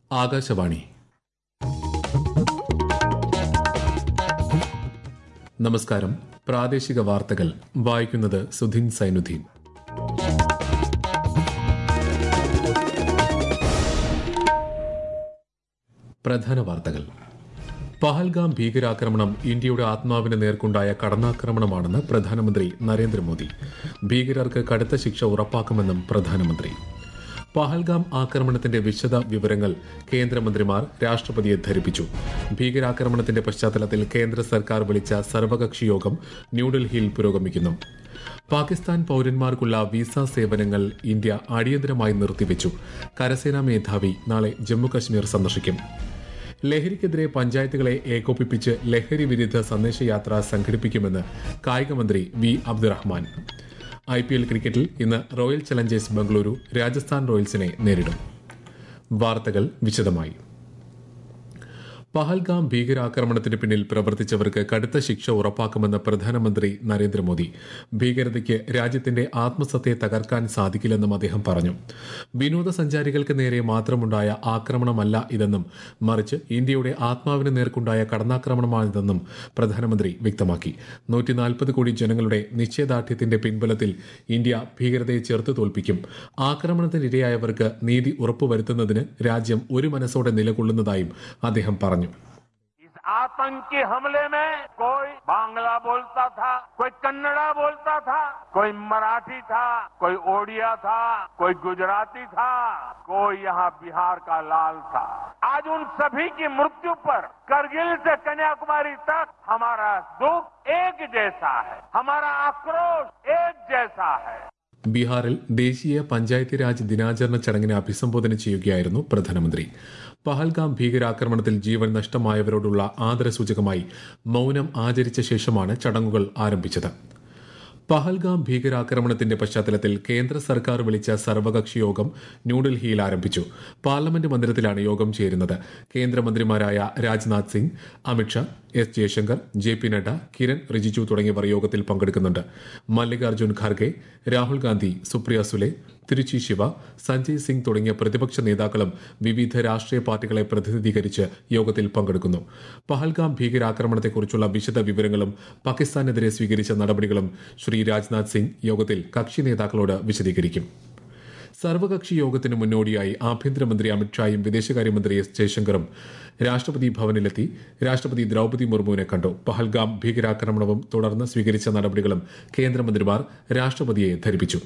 ആകാശവാണി നമസ്കാരം പ്രാദേശിക വാർത്തകൾ വായിക്കുന്നത് സുധിൻ സൈനുദ്ദീൻ പ്രധാന വാർത്തകൾ പഹൽഗാം ഭീകരാക്രമണം ഇന്ത്യയുടെ ആത്മാവിന് നേർക്കുണ്ടായ കടന്നാക്രമണമാണെന്ന് പ്രധാനമന്ത്രി നരേന്ദ്രമോദി ഭീകരർക്ക് കടുത്ത ശിക്ഷ ഉറപ്പാക്കുമെന്നും പ്രധാനമന്ത്രി പഹൽഗാം ആക്രമണത്തിന്റെ വിശദ വിവരങ്ങൾ കേന്ദ്രമന്ത്രിമാർ രാഷ്ട്രപതിയെ ധരിപ്പിച്ചു ഭീകരാക്രമണത്തിന്റെ പശ്ചാത്തലത്തിൽ കേന്ദ്ര സർക്കാർ വിളിച്ച സർവകക്ഷി യോഗം ന്യൂഡൽഹിയിൽ പുരോഗമിക്കുന്നു പാകിസ്ഥാൻ പൌരന്മാർക്കുള്ള വിസ സേവനങ്ങൾ ഇന്ത്യ അടിയന്തരമായി നിർത്തിവെച്ചു കരസേനാ മേധാവി നാളെ ജമ്മുകശ്മീർ സന്ദർശിക്കും ലഹരിക്കെതിരെ പഞ്ചായത്തുകളെ ഏകോപിപ്പിച്ച് ലഹരി വിരുദ്ധ സന്ദേശയാത്ര സംഘടിപ്പിക്കുമെന്ന് കായികമന്ത്രി V Abdurahman I P L ക്രിക്കറ്റിൽ ഇന്ന് റോയൽ ചലഞ്ചേഴ്സ് ബംഗളൂരു രാജസ്ഥാൻ റോയൽസിനെ നേരിടും വാർത്തകൾ വിശദമായി പഹൽഗാം ഭീകരാക്രമണത്തിന് പിന്നിൽ പ്രവർത്തിച്ചവർക്ക് കടുത്ത ശിക്ഷ ഉറപ്പാക്കുമെന്ന് പ്രധാനമന്ത്രി നരേന്ദ്രമോദി ഭീകരതയ്ക്ക് രാജ്യത്തിന്റെ ആത്മസത്തയെ തകർക്കാൻ സാധിക്കില്ലെന്നും അദ്ദേഹം പറഞ്ഞു വിനോദസഞ്ചാരികൾക്ക് നേരെ മാത്രമുണ്ടായ ആക്രമണമല്ല ഇതെന്നും മറിച്ച് ഇന്ത്യയുടെ ആത്മാവിന് നേർക്കുണ്ടായ കടന്നാക്രമണമാണിതെന്നും പ്രധാനമന്ത്രി വ്യക്തമാക്കി നൂറ്റിനാൽപ്പത് കോടി ജനങ്ങളുടെ നിശ്ചയദാർഢ്യത്തിന്റെ പിൻബലത്തിൽ ഇന്ത്യ ഭീകരതയെ ചെറുത്തു തോൽപ്പിക്കും ആക്രമണത്തിനിരയായവർക്ക് നീതി ഉറപ്പുവരുത്തുന്നതിന് രാജ്യം ഒരു മനസ്സോടെ നിലകൊള്ളുന്നതായും അദ്ദേഹം പറഞ്ഞു इस आतंकी हमले में कोई बांग्ला बोलता था कोई कन्नड़ा बोलता था कोई मराठी था कोई ओडिया था कोई गुजराती था कोई यहाँ बिहार का लाल था आज उन सभी की मृत्यु पर करगिल से कन्याकुमारी तक हमारा दुख एक जैसा है हमारा आक्रोश एक जैसा है ബീഹാറിൽ ദേശീയ പഞ്ചായത്ത് രാജ് ദിനാചരണ ചടങ്ങിനെ അഭിസംബോധന ചെയ്യുകയായിരുന്നു പ്രധാനമന്ത്രി പഹൽഗാം ഭീകരാക്രമണത്തിൽ ജീവൻ നഷ്ടമായവരോടുള്ള ആദരസൂചകമായി മൌനം ആചരിച്ച ശേഷമാണ് ചടങ്ങുകൾ ആരംഭിച്ചത് പഹൽഗാം ഭീകരാക്രമണത്തിന്റെ പശ്ചാത്തലത്തിൽ കേന്ദ്ര സർക്കാർ വിളിച്ച സർവകക്ഷി യോഗം ന്യൂഡൽഹിയിൽ ആരംഭിച്ചു പാർലമെന്റ് മന്ദിരത്തിലാണ് യോഗം ചേരുന്നത് കേന്ദ്രമന്ത്രിമാരായ Rajnath Singh Amit Shah S Jaishankar J P Nadda Kiren Rijiju തുടങ്ങിയവർ യോഗത്തിൽ പങ്കെടുക്കുന്നുണ്ട് മല്ലികാർജ്ജുൻ ഖാർഗെ രാഹുൽ ഗാന്ധി സുപ്രിയ സുലെ തിരുച്ചി ശിവ സഞ്ജയ് സിംഗ് തുടങ്ങിയ പ്രതിപക്ഷ നേതാക്കളും വിവിധ രാഷ്ട്രീയ പാർട്ടികളെ പ്രതിനിധീകരിച്ച് യോഗത്തിൽ പങ്കെടുക്കുന്നു പഹൽഗാം ഭീകരാക്രമണത്തെക്കുറിച്ചുള്ള വിശദ വിവരങ്ങളും പാകിസ്ഥാനെതിരെ സ്വീകരിച്ച നടപടികളും ശ്രീ രാജ്നാഥ് സിംഗ് യോഗത്തിൽ കക്ഷി നേതാക്കളോട് വിശദീകരിക്കും സർവകക്ഷി യോഗത്തിന് മുന്നോടിയായി ആഭ്യന്തരമന്ത്രി അമിത്ഷായും വിദേശകാര്യമന്ത്രി എസ് ജയശങ്കറും രാഷ്ട്രപതി ഭവനിലെത്തി രാഷ്ട്രപതി ദ്രൌപതി മുർമുവിനെ കണ്ടു പഹൽഗാം ഭീകരാക്രമണവും തുടർന്ന് സ്വീകരിച്ച നടപടികളും കേന്ദ്രമന്ത്രിമാർ രാഷ്ട്രപതിയെ ധരിപ്പിച്ചു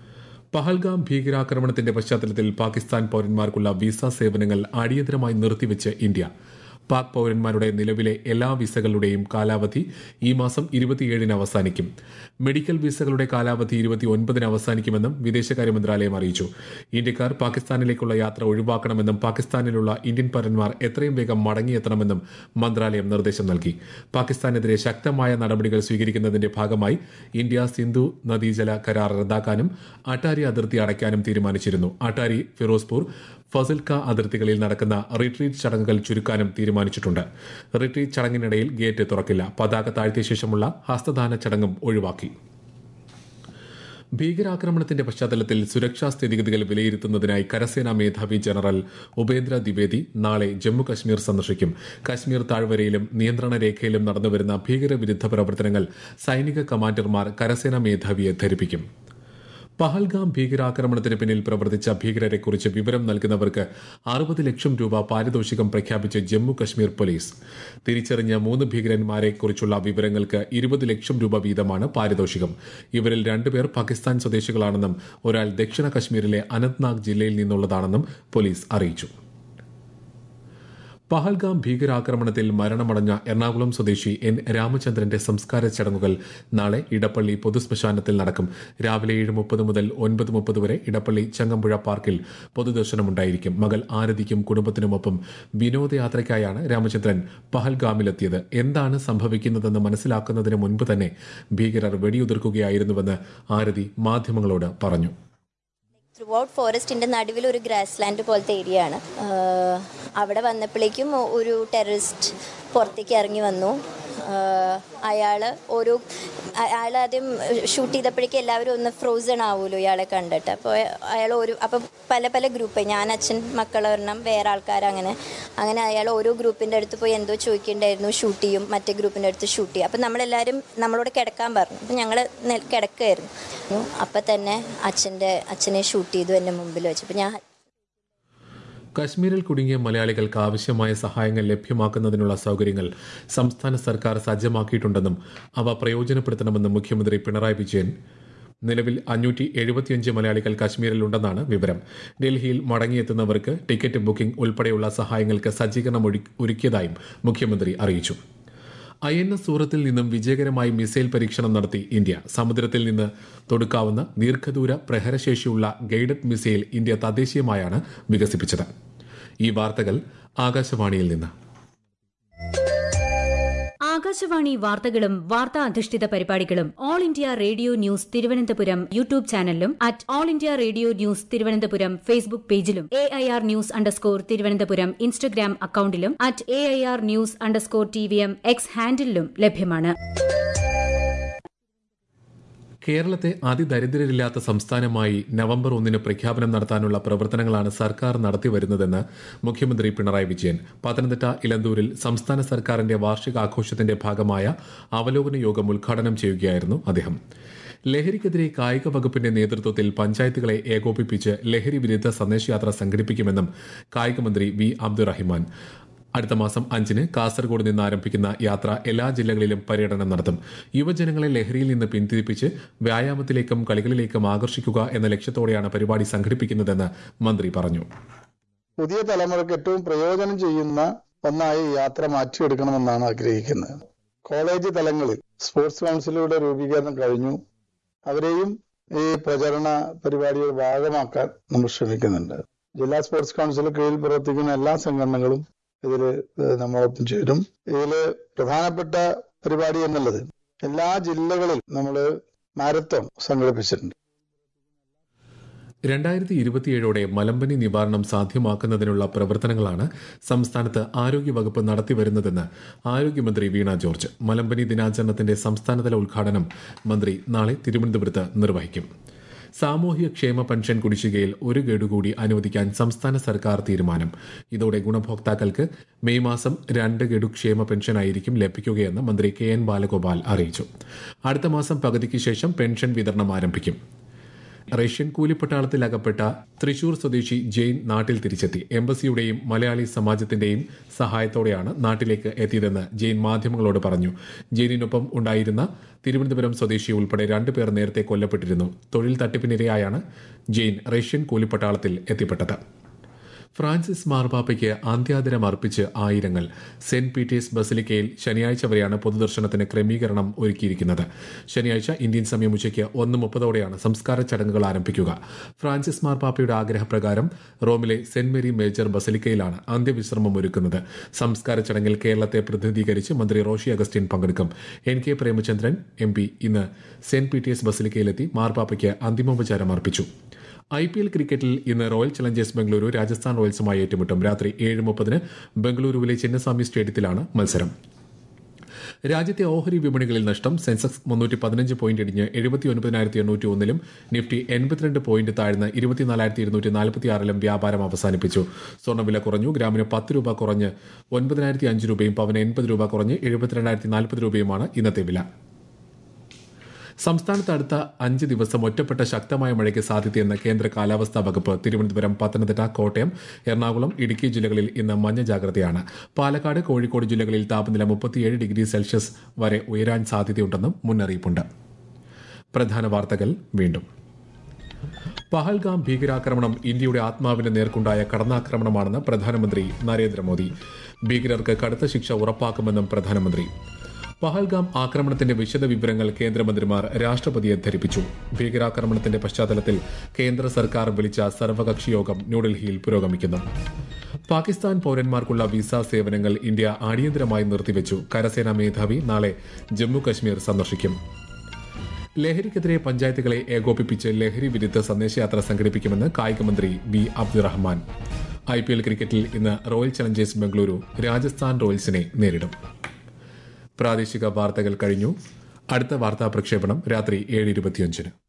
പഹൽഗാം ഭീകരാക്രമണത്തിന്റെ പശ്ചാത്തലത്തിൽ പാകിസ്ഥാൻ പൌരന്മാർക്കുള്ള വിസ സേവനങ്ങൾ അടിയന്തരമായി നിർത്തിവെച്ച് ഇന്ത്യ പാക് പൌരന്മാരുടെ നിലവിലെ എല്ലാ വിസകളുടെയും കാലാവധി ഈ മാസം ഇരുപത്തിയേഴിന് അവസാനിക്കും മെഡിക്കൽ വിസകളുടെ കാലാവധി ഇരുപത്തിയൊൻപതിന് അവസാനിക്കുമെന്നും വിദേശകാര്യ മന്ത്രാലയം അറിയിച്ചു ഇന്ത്യക്കാർ പാകിസ്ഥാനിലേക്കുള്ള യാത്ര ഒഴിവാക്കണമെന്നും പാകിസ്ഥാനിലുള്ള ഇന്ത്യൻ പൌരന്മാർ എത്രയും വേഗം മടങ്ങിയെത്തണമെന്നും മന്ത്രാലയം നിർദ്ദേശം നൽകി പാകിസ്ഥാനെതിരെ ശക്തമായ നടപടികൾ സ്വീകരിക്കുന്നതിന്റെ ഭാഗമായി ഇന്ത്യ സിന്ധു നദീജല കരാർ റദ്ദാക്കാനും അട്ടാരി അതിർത്തി അടയ്ക്കാനും തീരുമാനിച്ചിരുന്നു അട്ടാരി ഫിറോസ്പൂർ ഫസിൽക്ക അതിർത്തികളിൽ നടക്കുന്ന റിട്രീറ്റ് ചടങ്ങുകൾ ചുരുക്കാനും തീരുമാനിച്ചിട്ടുണ്ട് റിട്രീറ്റ് ചടങ്ങിനിടയിൽ ഗേറ്റ് തുറക്കില്ല പതാക താഴ്ത്തിയ ശേഷമുള്ള ഹസ്തദാന ചടങ്ങും ഒഴിവാക്കി ഭീകരാക്രമണത്തിന്റെ പശ്ചാത്തലത്തിൽ സുരക്ഷാ സ്ഥിതിഗതികൾ വിലയിരുത്തുന്നതിനായി കരസേനാ മേധാവി ജനറൽ ഉപേന്ദ്ര ദ്വിവേദി നാളെ ജമ്മു കശ്മീർ സന്ദർശിക്കും കശ്മീർ താഴ്വരയിലും നിയന്ത്രണ രേഖയിലും നടന്നുവരുന്ന ഭീകരവിരുദ്ധ പ്രവർത്തനങ്ങൾ സൈനിക കമാൻഡർമാർ കരസേനാ മേധാവിയെ ധരിപ്പിക്കും പഹൽഗാം ഭീകരാക്രമണത്തിന് പിന്നിൽ പ്രവർത്തിച്ച ഭീകരരെക്കുറിച്ച് വിവരം നൽകുന്നവർക്ക് അറുപത് ലക്ഷം രൂപ പാരിതോഷികം പ്രഖ്യാപിച്ച് ജമ്മു കശ്മീർ പോലീസ് തിരിച്ചറിഞ്ഞ മൂന്ന് ഭീകരന്മാരെക്കുറിച്ചുള്ള വിവരങ്ങൾക്ക് ഇരുപത് ലക്ഷം രൂപ വീതമാണ് പാരിതോഷികം ഇവരിൽ രണ്ടുപേർ പാകിസ്ഥാൻ സ്വദേശികളാണെന്നും ഒരാൾ ദക്ഷിണ കശ്മീരിലെ അനന്ത്നാഗ് ജില്ലയിൽ നിന്നുള്ളതാണെന്നും പോലീസ് അറിയിച്ചു പഹൽഗാം ഭീകരാക്രമണത്തിൽ മരണമടഞ്ഞ എറണാകുളം സ്വദേശി എൻ രാമചന്ദ്രന്റെ സംസ്കാര ചടങ്ങുകൾ നാളെ ഇടപ്പള്ളി പൊതുശ്മശാനത്തിൽ നടക്കും രാവിലെ ഏഴ് മുപ്പത് മുതൽ ഒൻപത് മുപ്പത് വരെ ഇടപ്പള്ളി ചങ്ങമ്പുഴ പാർക്കിൽ പൊതുദർശനമുണ്ടായിരിക്കും മകൾ ആരതിക്കും കുടുംബത്തിനുമൊപ്പം വിനോദയാത്രയ്ക്കായാണ് രാമചന്ദ്രൻ പഹൽഗാമിലെത്തിയത് എന്താണ് സംഭവിക്കുന്നതെന്ന് മനസ്സിലാക്കുന്നതിന് മുൻപ് തന്നെ ഭീകരർ വെടിയുതിർക്കുകയായിരുന്നുവെന്ന് ആരതി മാധ്യമങ്ങളോട് പറഞ്ഞു ത്രൂ ഔട്ട് ഫോറസ്റ്റിൻ്റെ നടുവിൽ ഒരു ഗ്രാസ് ലാൻഡ് പോലത്തെ ഏരിയ ആണ് ആഹ് അവിടെ വന്നപ്പോഴേക്കും ഒരു ടെററിസ്റ്റ് പുറത്തേക്ക് ഇറങ്ങി വന്നു അയാൾ ഓരോ അയാൾ ആദ്യം ഷൂട്ട് ചെയ്തപ്പോഴേക്കും എല്ലാവരും ഒന്ന് ഫ്രോസൺ ആവുമല്ലോ ഇയാളെ കണ്ടിട്ട് അപ്പോൾ അയാൾ ഒരു അപ്പം പല പല ഗ്രൂപ്പ് ഞാൻ അച്ഛൻ മക്കളൊരെണ്ണം വേറെ ആൾക്കാർ അങ്ങനെ അങ്ങനെ അയാൾ ഓരോ ഗ്രൂപ്പിൻ്റെ അടുത്ത് പോയി എന്തോ ചോദിക്കേണ്ടായിരുന്നു ഷൂട്ട് ചെയ്യും മറ്റേ ഗ്രൂപ്പിൻ്റെ അടുത്ത് ഷൂട്ട് ചെയ്യും അപ്പം നമ്മളെല്ലാവരും നമ്മളോട് കിടക്കാൻ പറഞ്ഞു അപ്പം ഞങ്ങൾ കിടക്കുമായിരുന്നു അപ്പം തന്നെ അച്ഛൻ്റെ അച്ഛനെ ഷൂട്ട് ചെയ്തു എൻ്റെ മുമ്പിൽ വെച്ച് അപ്പം ഞാൻ കശ്മീരിൽ കുടുങ്ങിയ മലയാളികൾക്ക് ആവശ്യമായ സഹായങ്ങൾ ലഭ്യമാക്കുന്നതിനുള്ള സൗകര്യങ്ങൾ സംസ്ഥാന സർക്കാർ സജ്ജമാക്കിയിട്ടുണ്ടെന്നും അവ പ്രയോജനപ്പെടുത്തണമെന്നും മുഖ്യമന്ത്രി പിണറായി വിജയൻ നിലവിൽ അഞ്ഞൂറ്റി എഴുപത്തിയഞ്ച് മലയാളികൾ കശ്മീരിലുണ്ടെന്നാണ് വിവരം ഡൽഹിയിൽ മടങ്ങിയെത്തുന്നവർക്ക് ടിക്കറ്റ് ബുക്കിംഗ് ഉൾപ്പെടെയുള്ള സഹായങ്ങൾക്ക് സജ്ജീകരണം ഒരുക്കി- ഒരുക്കിയതായും മുഖ്യമന്ത്രി അറിയിച്ചു ഐ എൻ എസ് സൂറത്തിൽ നിന്നും വിജയകരമായി മിസൈൽ പരീക്ഷണം നടത്തി ഇന്ത്യ സമുദ്രത്തിൽ നിന്ന് തൊടുക്കാവുന്ന ദീർഘദൂര പ്രഹരശേഷിയുള്ള ഗൈഡഡ് മിസൈൽ ഇന്ത്യ തദ്ദേശീയമായാണ് വികസിപ്പിച്ചത് ഈ വാർത്തകൾ ആകാശവാണിയിൽ നിന്ന് ആകാശവാണി വാർത്തകളും വാർത്താ അധിഷ്ഠിത പരിപാടികളും All India Radio News Thiruvananthapuram YouTube ചാനലിലും at All India Radio News Thiruvananthapuram Facebook പേജിലും A I R news underscore Thiruvananthapuram Instagram അക്കൌണ്ടിലും at A I R news underscore T V M X ഹാൻഡിലും ലഭ്യമാണ് കേരളത്തെ അതിദരിദ്രരില്ലാത്ത സംസ്ഥാനമായി നവംബർ ഒന്നിന് പ്രഖ്യാപനം നടത്താനുള്ള പ്രവർത്തനങ്ങളാണ് സർക്കാർ നടത്തിവരുന്നതെന്ന് മുഖ്യമന്ത്രി പിണറായി വിജയൻ പത്തനംതിട്ട ഇലന്തൂരിൽ സംസ്ഥാന സർക്കാരിന്റെ വാർഷികാഘോഷത്തിന്റെ ഭാഗമായ അവലോകന യോഗം ഉദ്ഘാടനം ചെയ്യുകയായിരുന്നു അദ്ദേഹം ലഹരിക്കെതിരെ കായിക വകുപ്പിന്റെ നേതൃത്വത്തിൽ പഞ്ചായത്തുകളെ ഏകോപിപ്പിച്ച് ലഹരി വിരുദ്ധ സന്ദേശയാത്ര സംഘടിപ്പിക്കുമെന്നും കായിക മന്ത്രി വി അബ്ദുറഹിമാൻ അടുത്ത മാസം അഞ്ചിന് കാസർഗോഡ് നിന്ന് ആരംഭിക്കുന്ന യാത്ര എല്ലാ ജില്ലകളിലും പര്യടനം നടത്തും യുവജനങ്ങളെ ലഹരിയിൽ നിന്ന് പിന്തിരിപ്പിച്ച് വ്യായാമത്തിലേക്കും കളികളിലേക്കും ആകർഷിക്കുക എന്ന ലക്ഷ്യത്തോടെയാണ് പരിപാടി സംഘടിപ്പിക്കുന്നതെന്ന് മന്ത്രി പറഞ്ഞു പുതിയ തലമുറയ്ക്ക് ഏറ്റവും പ്രയോജനം ചെയ്യുന്ന ഒന്നായി ഈ യാത്ര മാറ്റിയെടുക്കണമെന്നാണ് ആഗ്രഹിക്കുന്നത് കോളേജ് തലങ്ങളിൽ സ്പോർട്സ് കൗൺസിലുകളുടെ രൂപീകരണം കഴിഞ്ഞു അവരെയും ഈ പ്രചരണ പരിപാടിയുടെ ഭാഗമാക്കാൻ നമ്മൾ ശ്രമിക്കുന്നുണ്ട് ജില്ലാ സ്പോർട്സ് കൗൺസിൽ കീഴിൽ പ്രവർത്തിക്കുന്ന എല്ലാ സംഘടനകളും ഇതിൽ നമ്മളൊപ്പം ചേരും ഇതില് പ്രധാനപ്പെട്ട പരിപാടി എന്നുള്ളത് എല്ലാ ജില്ലകളിലും നമ്മൾ മാരത്തോൺ സംഘടിപ്പിച്ചിട്ടുണ്ട് രണ്ടായിരത്തി ഇരുപത്തിയേഴോടെ മലമ്പനി നിവാരണം സാധ്യമാക്കുന്നതിനുള്ള പ്രവർത്തനങ്ങളാണ് സംസ്ഥാനത്ത് ആരോഗ്യവകുപ്പ് നടത്തിവരുന്നതെന്ന് ആരോഗ്യമന്ത്രി വീണ ജോർജ് മലമ്പനി ദിനാചരണത്തിന്റെ സംസ്ഥാനതല ഉദ്ഘാടനം മന്ത്രി നാളെ തിരുവനന്തപുരത്ത് നിർവഹിക്കും സാമൂഹിക ക്ഷേമ പെൻഷൻ കുടിശ്ശികയിൽ ഒരു ഗഡു കൂടി അനുവദിക്കാൻ സംസ്ഥാന സർക്കാർ തീരുമാനം ഇതോടെ ഗുണഭോക്താക്കൾക്ക് മെയ് മാസം രണ്ട് ഗഡു ക്ഷേമ പെൻഷനായിരിക്കും ലഭിക്കുകയെന്ന് മന്ത്രി കെ എൻ ബാലഗോപാൽ അറിയിച്ചു അടുത്ത മാസം പകുതിക്ക് ശേഷം പെൻഷൻ വിതരണം ആരംഭിക്കും റഷ്യൻ കൂലിപ്പട്ടാളത്തിൽ അകപ്പെട്ട തൃശൂർ സ്വദേശി ജെയിൻ നാട്ടിൽ തിരിച്ചെത്തി എംബസിയുടെയും മലയാളി സമാജത്തിന്റെയും സഹായത്തോടെയാണ് നാട്ടിലേക്ക് എത്തിയതെന്ന് ജെയിൻ മാധ്യമങ്ങളോട് പറഞ്ഞു ജെയിനിനൊപ്പം ഉണ്ടായിരുന്ന തിരുവനന്തപുരം സ്വദേശി ഉൾപ്പെടെ രണ്ടുപേർ നേരത്തെ കൊല്ലപ്പെട്ടിരുന്നു തൊഴിൽ തട്ടിപ്പിനിരയായാണ് ജെയിൻ റഷ്യൻ കൂലിപ്പട്ടാളത്തിൽ എത്തിപ്പെട്ടത് ഫ്രാൻസിസ് മാർപ്പാപ്പയ്ക്ക് അന്ത്യാദരം അർപ്പിച്ച് ആയിരങ്ങൾ സെന്റ് പീറ്റേഴ്സ് ബസിലിക്കയിൽ ശനിയാഴ്ച വരെയാണ് പൊതുദർശനത്തിന് ക്രമീകരണം ഒരുക്കിയിരിക്കുന്നത് ശനിയാഴ്ച ഇന്ത്യൻ സമയം ഉച്ചയ്ക്ക് ഒന്ന് മുപ്പതോടെയാണ് സംസ്കാര ചടങ്ങുകൾ ആരംഭിക്കുക ഫ്രാൻസിസ് മാർപ്പാപ്പയുടെ ആഗ്രഹപ്രകാരം റോമിലെ സെന്റ് മേരി മേജർ ബസിലിക്കയിലാണ് അന്ത്യവിശ്രമം ഒരുക്കുന്നത് സംസ്കാര ചടങ്ങിൽ കേരളത്തെ പ്രതിനിധീകരിച്ച് മന്ത്രി റോഷി അഗസ്റ്റിൻ പങ്കെടുക്കും N K Premachandran M P ഇന്ന് സെന്റ് പീറ്റേഴ്സ് ബസിലിക്കയിലെത്തി മാർപ്പാപ്പയ്ക്ക് അന്തിമോപചാരം അർപ്പിച്ചു ഐ പി എൽ ക്രിക്കറ്റിൽ ഇന്ന് റോയൽ ചലഞ്ചേഴ്സ് ബംഗളൂരു രാജസ്ഥാൻ റോയൽസുമായി ഏറ്റുമുട്ടും രാത്രി ഏഴ് മുപ്പതിന് ബംഗളൂരുവിലെ ചിന്നസ്വാമി സ്റ്റേഡിയത്തിലാണ് മത്സരം രാജ്യത്തെ ഓഹരി വിപണികളിൽ നഷ്ടം സെൻസെക്സ് മുന്നൂറ്റി പതിനഞ്ച് പോയിന്റ് ഇടിഞ്ഞ് എഴുപത്തി ഒൻപതിനായിരത്തി എണ്ണൂറ്റി ഒന്നിലും നിഫ്റ്റി എൺപത്തിരണ്ട് പോയിന്റ് താഴ്ന്ന് ഇരുപത്തിനാലായിരത്തി ഇരുന്നൂറ്റി നാൽപ്പത്തി ആറിലും വ്യാപാരം അവസാനിപ്പിച്ചു സ്വർണ്ണവില കുറഞ്ഞു ഗ്രാമിന് പത്ത് രൂപ കുറഞ്ഞ് ഒൻപതിനായിരത്തി അഞ്ച് രൂപയും പവന് എൺപത് രൂപ കുറഞ്ഞ് എഴുപത്തിരണ്ടായിരത്തി നാൽപ്പത് രൂപയുമാണ് ഇന്നത്തെ വില സംസ്ഥാനത്ത് അടുത്ത അഞ്ച് ദിവസം ഒറ്റപ്പെട്ട ശക്തമായ മഴയ്ക്ക് സാധ്യതയെന്ന് കേന്ദ്ര കാലാവസ്ഥാ വകുപ്പ് തിരുവനന്തപുരം പത്തനംതിട്ട കോട്ടയം എറണാകുളം ഇടുക്കി ജില്ലകളിൽ ഇന്ന് മഞ്ഞ ജാഗ്രതയാണ് പാലക്കാട് കോഴിക്കോട് ജില്ലകളിൽ താപനില മുപ്പത്തിയേഴ് ഡിഗ്രി സെൽഷ്യസ് വരെ ഉയരാൻ സാധ്യതയുണ്ടെന്നും മുന്നറിയിപ്പുണ്ട് പ്രധാന വാർത്തകൾ വീണ്ടും പഹൽഗാം ഭീകരാക്രമണം ഇന്ത്യയുടെ ആത്മാവിന് നേർക്കുണ്ടായ കടന്നാക്രമണമാണെന്ന് പ്രധാനമന്ത്രി നരേന്ദ്രമോദി ഭീകരർക്ക് കടുത്ത ശിക്ഷ ഉറപ്പാക്കുമെന്നും പ്രധാനമന്ത്രി പഹൽഗാം ആക്രമണത്തിന്റെ വിശദ വിവരങ്ങൾ കേന്ദ്രമന്ത്രിമാർ രാഷ്ട്രപതിയെ ധരിപ്പിച്ചു ഭീകരാക്രമണത്തിന്റെ പശ്ചാത്തലത്തിൽ കേന്ദ്ര സർക്കാർ വിളിച്ച സർവകക്ഷി യോഗം ന്യൂഡൽഹിയിൽ പുരോഗമിക്കുന്നു പാകിസ്ഥാൻ പൌരന്മാർക്കുള്ള വിസ സേവനങ്ങൾ ഇന്ത്യ അടിയന്തരമായി നിർത്തിവെച്ചു കരസേനാ മേധാവി നാളെ ജമ്മു കശ്മീർ സന്ദർശിക്കും ലഹരിക്കെതിരെ പഞ്ചായത്തുകളെ ഏകോപിപ്പിച്ച് ലഹരി വിരുദ്ധ സന്ദേശയാത്ര സംഘടിപ്പിക്കുമെന്ന് കായികമന്ത്രി V Abdurahman I P L ക്രിക്കറ്റിൽ ഇന്ന് റോയൽ ചലഞ്ചേഴ്സ് ബംഗളൂരു രാജസ്ഥാൻ റോയൽസിനെ നേരിടും പ്രാദേശിക വാർത്തകൾ കഴിഞ്ഞു അടുത്ത വാർത്താ പ്രക്ഷേപണം രാത്രി ഏഴ് ഇരുപത്തിയഞ്ചിന്